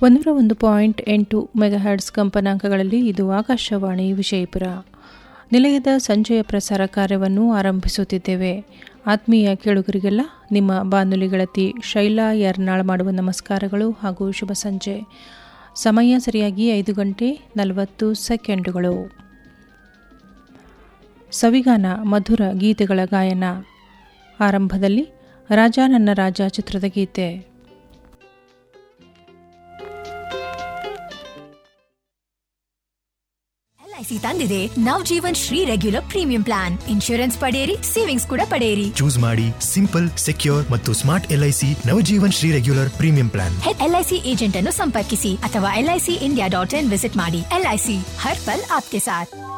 ಒಂದೂರ ಒಂದು ಪಾಯಿಂಟ್ ಎಂಟು ಮೆಗಾಹರ್ಟ್ಸ್ ಕಂಪನಾಂಕಗಳಲ್ಲಿ ಇದು ಆಕಾಶವಾಣಿ ವಿಜಯಪುರ ನಿಲಯದ ಸಂಜೆಯ ಪ್ರಸಾರ ಕಾರ್ಯವನ್ನು ಆರಂಭಿಸುತ್ತಿದ್ದೇವೆ ಆತ್ಮೀಯ ಕೇಳುಗರಿಗೆಲ್ಲ ನಿಮ್ಮ ಬಾನುಲಿ ಗೆಳತಿ ಶೈಲಾ ಯರ್ನಾಳ್ ಮಾಡುವ ನಮಸ್ಕಾರಗಳು ಹಾಗೂ ಶುಭ ಸಂಜೆ ಸಮಯ ಸರಿಯಾಗಿ ಐದು ಗಂಟೆ ನಲವತ್ತು ಸೆಕೆಂಡುಗಳು ಸವಿಗಾನ ಮಧುರ ಗೀತೆಗಳ ಗಾಯನ ಆರಂಭದಲ್ಲಿ ರಾಜ ನನ್ನ ರಾಜ ಚಿತ್ರದ ಗೀತೆ ಎಲ್ಐಸಿ ತಂದಿದೆ Nav Jeevan Shri regular premium plan insurance ಪಡೆಯಿರಿ ಸೇವಿಂಗ್ಸ್ ಕೂಡ ಪಡೆಯಿರಿ ಚೂಸ್ ಮಾಡಿ ಸಿಂಪಲ್ ಸೆಕ್ಯೂರ್ ಮತ್ತು smart LIC Navjeevan Shri regular premium plan LIC agent ಅನ್ನು ಸಂಪರ್ಕಿಸಿ ಅಥವಾ LIC India dot in visit ಮಾಡಿ ಎಲ್ಐಸಿ ಹರ್ ಪಲ್ ಆಪ್ಕೆ ಸಾಥ್